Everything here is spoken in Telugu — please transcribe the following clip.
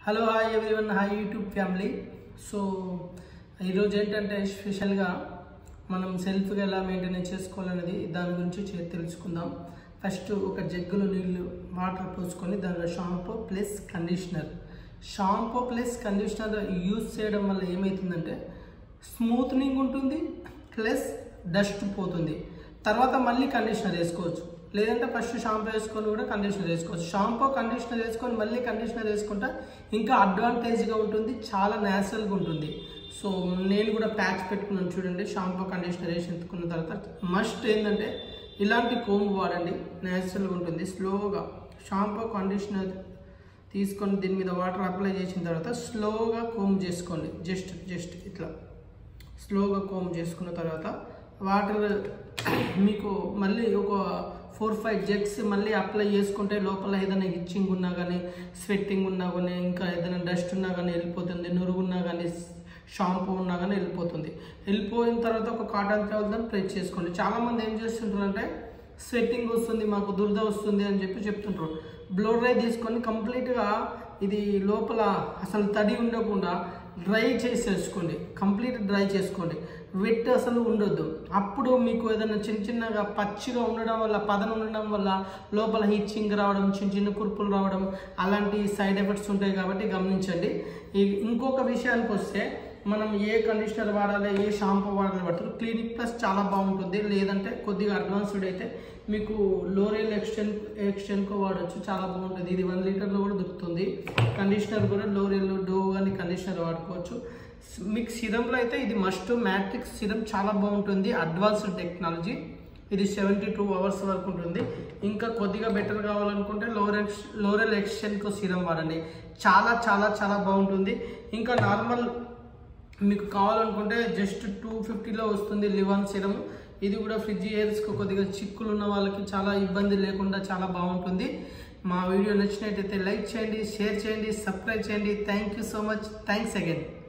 hello hi everyone hi YouTube family so ఈరోజు ఏంటంటే స్పెషల్గా మనం సెల్ఫ్గా ఎలా మెయింటైన్ చేసుకోవాలనేది దాని గురించి చే- తెలుసుకుందాం ఫస్ట్ ఒక జగ్గులో నీళ్ళు వాటర్ పోసుకొని దానిలో shampoo plus conditioner shampoo plus conditioner use చేయడం వల్ల ఏమవుతుందంటే స్మూత్నింగ్ ఉంటుంది ప్లస్ డస్ట్ పోతుంది తర్వాత మళ్ళీ కండిషనర్ వేసుకోవచ్చు లేదంటే ఫస్ట్ షాంపూ వేసుకొని కూడా కండిషనర్ వేసుకోవచ్చు షాంపూ కండిషనర్ వేసుకొని మళ్ళీ కండిషనర్ వేసుకుంటే ఇంకా అడ్వాంటేజ్గా ఉంటుంది చాలా న్యాచురల్గా ఉంటుంది సో నేను కూడా ప్యాచ్ పెట్టుకున్నాను చూడండి షాంపూ కండిషనర్ వేసి ఎత్తుకున్న తర్వాత మస్ట్ ఏంటంటే ఇలాంటి కోమ్ వాడండి న్యాచురల్గా ఉంటుంది స్లోగా షాంపూ కండిషనర్ తీసుకొని దీని మీద వాటర్ అప్లై చేసిన తర్వాత స్లోగా కోమ్ చేసుకోండి జస్ట్ జస్ట్ ఇట్లా స్లోగా కోమ్ చేసుకున్న తర్వాత వాటర్ మీకు మళ్ళీ ఒక ఫోర్ ఫైవ్ జెగ్స్ మళ్ళీ అప్లై చేసుకుంటే లోపల ఏదైనా ఇచ్చింగ్ ఉన్నా కానీ స్వెట్టింగ్ ఉన్నా కానీ ఇంకా ఏదైనా డస్ట్ ఉన్నా కానీ వెళ్ళిపోతుంది నురుగు ఉన్నా కానీ షాంపూ ఉన్నా కానీ వెళ్ళిపోతుంది వెళ్ళిపోయిన తర్వాత ఒక కాటన్ టవల్తో ప్రెస్ చేసుకోండి చాలామంది ఏం చేస్తుంటారంటే స్వెట్టింగ్ వస్తుంది మాకు దురద వస్తుంది అని చెప్పి చెప్తుంటారు బ్లో డ్రై తీసుకొని కంప్లీట్గా ఇది లోపల అసలు తడి ఉండకుండా డ్రై చేసేసుకోండి కంప్లీట్ డ్రై చేసుకోండి వెట్ అసలు ఉండొద్దు అప్పుడు మీకు ఏదైనా చిన్న చిన్నగా పచ్చిగా ఉండడం వల్ల పదన ఉండడం వల్ల లోపల హీచింగ్ రావడం చిన్న చిన్న కురుపులు రావడం అలాంటి సైడ్ ఎఫెక్ట్స్ ఉంటాయి కాబట్టి గమనించండి ఈ- ఇంకొక విషయానికి వస్తే మనం ఏ కండిషనర్ వాడాలి ఏ షాంపూ వాడాలి పడుతుంది క్లినిక్ ప్లస్ చాలా బాగుంటుంది లేదంటే కొద్దిగా అడ్వాన్స్డ్ అయితే మీకు లోరియల్ ఎక్స్టెన్ ఎక్స్టెన్కో వాడచ్చు చాలా బాగుంటుంది ఇది వన్ లీటర్లో కూడా దొరుకుతుంది కండిషనర్ కూడా లోరియల్ డో కానీ కండిషనర్ వాడుకోవచ్చు మీకు సిరంలో అయితే ఇది మస్ట్ మ్యాట్రిక్స్ సిరం చాలా బాగుంటుంది అడ్వాన్స్డ్ టెక్నాలజీ ఇది సెవెంటీ టూ అవర్స్ వరకు ఉంటుంది ఇంకా కొద్దిగా బెటర్ కావాలనుకుంటే లోర్ ఎక్స్ లోరల్ ఎక్స్టెన్కో సిరం వాడండి చాలా చాలా చాలా బాగుంటుంది ఇంకా నార్మల్ మీకు కావాలనుకుంటే జస్ట్ టూ ఫిఫ్టీలో వస్తుంది లివాన్ సిరం ఇది కూడా ఫ్రిడ్జ్ ఇయర్స్కి కొద్దిగా చిక్కులు ఉన్న వాళ్ళకి చాలా ఇబ్బంది లేకుండా చాలా బాగుంటుంది మా వీడియో నచ్చినట్టయితే లైక్ చేయండి షేర్ చేయండి సబ్స్క్రైబ్ చేయండి thank you so much thanks again